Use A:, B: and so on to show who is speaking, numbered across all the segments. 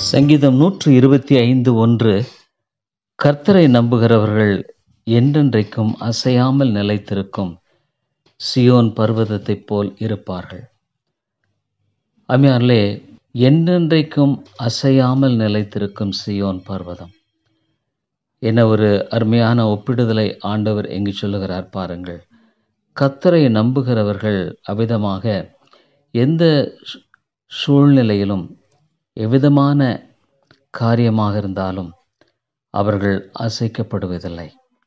A: சங்கீதம் நூற்று இருபத்தி ஐந்து ஒன்று கர்த்தரை நம்புகிறவர்கள் என்றென்றைக்கும் அசையாமல் நிலைத்திருக்கும் சியோன் பர்வதத்தைப் போல் இருப்பார்கள் அம்மையாரிலே என்றென்றைக்கும் அசையாமல் நிலைத்திருக்கும் சியோன் பர்வதம் என்ன ஒரு அருமையான ஒப்பிடுதலை ஆண்டவர் எங்கு சொல்லுகிறார் பாருங்கள் கத்தரை நம்புகிறவர்கள் அவ்விதமாக எந்த சூ- சூழ்நிலையிலும் எவ்விதமான காரியமாக இருந்தாலும் அவர்கள் அசைக்கப்படுவதில்லை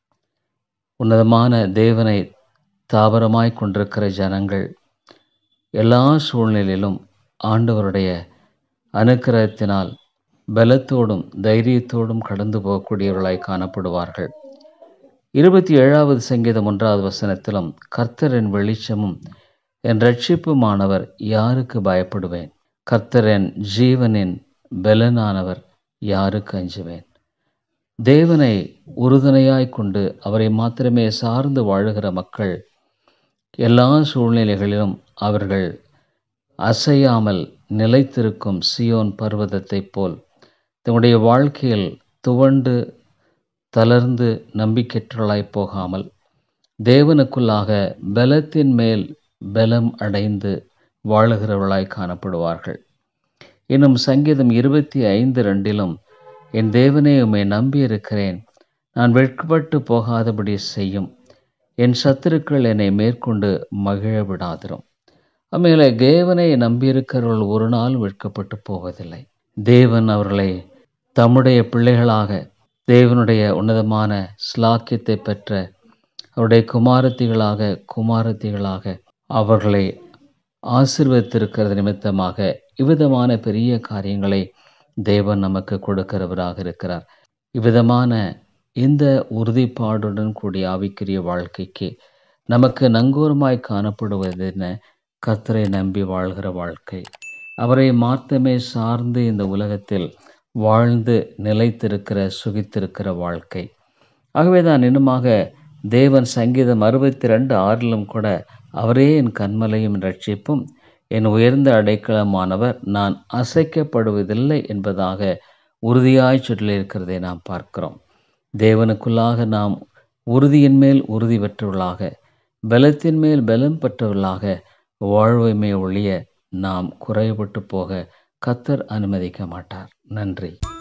A: உன்னதமான தேவனை தாபரமாய் கொண்டிருக்கிற ஜனங்கள் எல்லா சூழ்நிலையிலும் ஆண்டவருடைய அனுக்கிரகத்தினால் பலத்தோடும் தைரியத்தோடும் கடந்து போகக்கூடியவர்களாய் காணப்படுவார்கள் இருபத்தி ஏழாவது சங்கீதம் ஒன்றாவது வசனத்திலும் கர்த்தரின் வெளிச்சமும் என் ரட்சிப்புமானவர் யாருக்கு பயப்படுவேன் கர்த்தரின் ஜீவனின் பலனானவர் யாருக்கு அஞ்சுவேன் தேவனை உறுதுணையாய் கொண்டு அவரை மாத்திரமே சார்ந்து வாழுகிற மக்கள் எல்லா சூழ்நிலைகளிலும் அவர்கள் அசையாமல் நிலைத்திருக்கும் சியோன் பர்வதத்தைப் போல் தன்னுடைய வாழ்க்கையில் துவண்டு தளர்ந்து நம்பிக்கையற்றவர்களாய் போகாமல் தேவனுக்குள்ளாக பலத்தின் மேல் பலம் அடைந்து வாழுகிறவர்களாய் காணப்படுவார்கள் இன்னும் சங்கீதம் இருபத்தி ஐந்து ரெண்டிலும் என் தேவனே உம்மை நம்பியிருக்கிறேன் நான் வெட்கப்பட்டு போகாதபடி செய்யும் என் சத்துருக்கள் என்னை மேற்கொண்டு மகிழ விடாதிரும் அம்மையில தேவனை நம்பியிருக்கிறவர்கள் ஒரு நாள் வெட்கப்பட்டு போவதில்லை தேவன் அவர்களை தம்முடைய பிள்ளைகளாக தேவனுடைய உன்னதமான ஸ்லாக்கியத்தை பெற்ற அவருடைய குமாரத்திகளாக குமாரத்திகளாக அவர்களை ஆசீர்வதித்திருக்கிறது நிமித்தமாக இவ்விதமான பெரிய காரியங்களை தேவன் நமக்கு கொடுக்கிறவராக இருக்கிறார் இவ்விதமான இந்த உறுதிப்பாடுடன் கூடிய ஆவிக்குரிய வாழ்க்கைக்கு நமக்கு நங்கூரமாய் காணப்படுவது என்ன கர்த்தரை நம்பி வாழ்கிற வாழ்க்கை அவரை மாத்தமே சார்ந்து இந்த உலகத்தில் வாழ்ந்து நிலைத்திருக்கிற சுகித்திருக்கிற வாழ்க்கை ஆகவே தான் இன்னுமாக தேவன் சங்கீதம் அறுபத்தி ரெண்டு ஆறிலும் கூட அவரே என் கண்மலையும் ரட்சிப்பும் என் உயர்ந்த அடைக்கலமானவர் நான் அசைக்கப்படுவதில்லை என்பதாக உறுதியாய் சொல்லியிருக்கிறதை நாம் பார்க்கிறோம் தேவனுக்குள்ளாக நாம் உறுதியின் மேல் உறுதி பெற்றவர்களாக பலத்தின் மேல் பலம் பெற்றவர்களாக வாழ்வைமே ஒழிய நாம் குறைபட்டு போக கத்தர் அனுமதிக்க மாட்டார் நன்றி